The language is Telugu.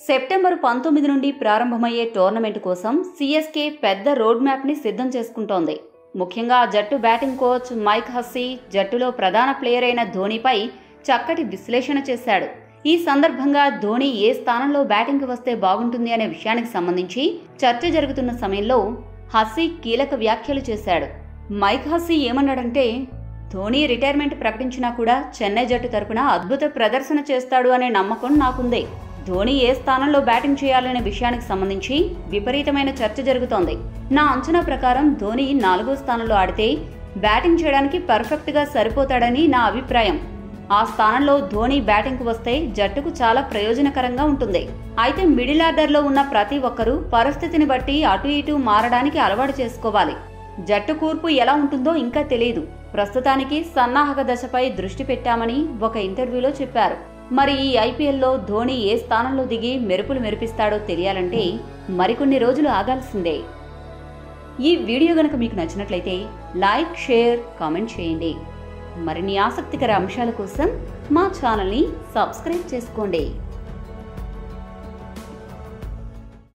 సెప్టెంబర్ పంతొమ్మిది నుండి ప్రారంభమయ్యే టోర్నమెంట్ కోసం సిఎస్కే పెద్ద రోడ్ మ్యాప్ని సిద్ధం చేసుకుంటోంది ముఖ్యంగా జట్టు బ్యాటింగ్ కోచ్ మైక్ హస్సీ జట్టులో ప్రధాన ప్లేయర్ అయిన ధోనీపై చక్కటి విశ్లేషణ చేశాడు ఈ సందర్భంగా ధోని ఏ స్థానంలో బ్యాటింగ్కి వస్తే బాగుంటుంది అనే విషయానికి సంబంధించి చర్చ జరుగుతున్న సమయంలో హస్సీ కీలక వ్యాఖ్యలు చేశాడు మైక్ హస్సీ ఏమన్నాడంటే ధోని రిటైర్మెంట్ ప్రకటించినా కూడా చెన్నై జట్టు తరపున అద్భుత ప్రదర్శన చేస్తాడు అనే నమ్మకం నాకుంది ధోని ఏ స్థానంలో బ్యాటింగ్ చేయాలనే విషయానికి సంబంధించి విపరీతమైన చర్చ జరుగుతోంది నా అంచనా ప్రకారం ధోని నాలుగో స్థానంలో ఆడితే బ్యాటింగ్ చేయడానికి పర్ఫెక్ట్గా సరిపోతాడని నా అభిప్రాయం ఆ స్థానంలో ధోని బ్యాటింగ్కు వస్తే జట్టుకు చాలా ప్రయోజనకరంగా ఉంటుంది అయితే మిడిల్ ఆర్డర్లో ఉన్న ప్రతి ఒక్కరూ పరిస్థితిని బట్టి అటు ఇటు మారడానికి అలవాటు చేసుకోవాలి జట్టు కూర్పు ఎలా ఉంటుందో ఇంకా తెలియదు ప్రస్తుతానికి సన్నాహక దశపై దృష్టి పెట్టామని ఒక ఇంటర్వ్యూలో చెప్పారు మరి ఈ ఐపీఎల్లో ధోని ఏ స్థానంలో దిగి మెరుపులు మెరిపిస్తాడో తెలియాలంటే మరికొన్ని రోజులు ఆగాల్సిందే ఈ వీడియో గనక మీకు నచ్చినట్లయితే లైక్ షేర్ కామెంట్ చేయండి మరిన్ని ఆసక్తికర అంశాల కోసం మా ఛానల్ని సబ్స్క్రైబ్ చేసుకోండి